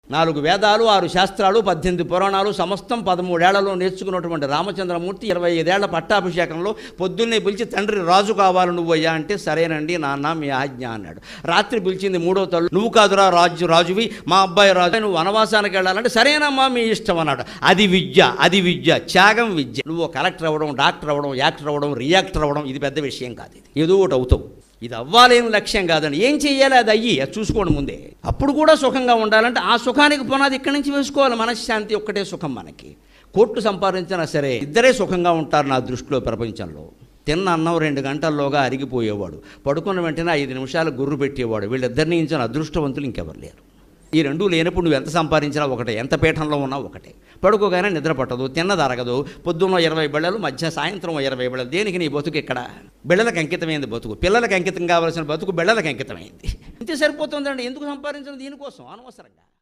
నాలుగు వేదాలు ఆరు శాస్త్రాలు పద్దెనిమిది పురాణాలు సమస్తం పదమూడేళ్లలో నేర్చుకున్నటువంటి రామచంద్రమూర్తి ఇరవై ఐదేళ్ల పట్టాభిషేకంలో పొద్దున్నే పిలిచి తండ్రి రాజు కావాలి నువ్వయ్యా అంటే సరేనండి నాన్న మీ ఆజ్ఞ అన్నాడు రాత్రి పిలిచింది మూడో తల్లు నువ్వు కాదురా రాజు రాజువి మా అబ్బాయి రాజు నువ్వు వనవాసానికి వెళ్ళాలంటే సరేనమ్మా మీ ఇష్టం అన్నాడు అది విద్య అది విద్య త్యాగం విద్య నువ్వు కలెక్టర్ అవ్వడం డాక్టర్ అవ్వడం యాక్టర్ అవ్వడం రియాక్టర్ అవ్వడం ఇది పెద్ద విషయం కాదు ఇది ఏదో ఒకటి అవుతావు ఇది అవ్వాలేని లక్ష్యం కాదండి ఏం చెయ్యాలి అది అయ్యి అది చూసుకోండి ముందే అప్పుడు కూడా సుఖంగా ఉండాలంటే ఆ సుఖానికి పునాది ఇక్కడి నుంచి వేసుకోవాలి మనశ్శాంతి ఒక్కటే సుఖం మనకి కోట్లు సంపాదించినా సరే ఇద్దరే సుఖంగా ఉంటారు నా దృష్టిలో ప్రపంచంలో తిన్న అన్నం రెండు గంటల్లోగా అరిగిపోయేవాడు పడుకున్న వెంటనే ఐదు నిమిషాలు గుర్రు పెట్టేవాడు వీళ్ళిద్దరిని ఇంచిన అదృష్టవంతులు ఇంకెవరు లేరు ఈ రెండు లేనప్పుడు నువ్వు ఎంత సంపాదించినా ఒకటే ఎంత పీఠంలో ఉన్నా ఒకటే పడుకోగానే నిద్ర పట్టదు తిన్నది అరగదు పొద్దున్న ఇరవై బిళ్ళలు మధ్య సాయంత్రం ఓ ఇరవై బిళ్ళలు దేనికి నీ బతుకు ఇక్కడ బిళ్ళలకు అంకితమైంది బతుకు పిల్లలకు అంకితం కావాల్సిన బతుకు బిళ్ళలకు అంకితమైంది ఇంతే సరిపోతుందండి ఎందుకు సంపాదించడం దీనికోసం అనవసరంగా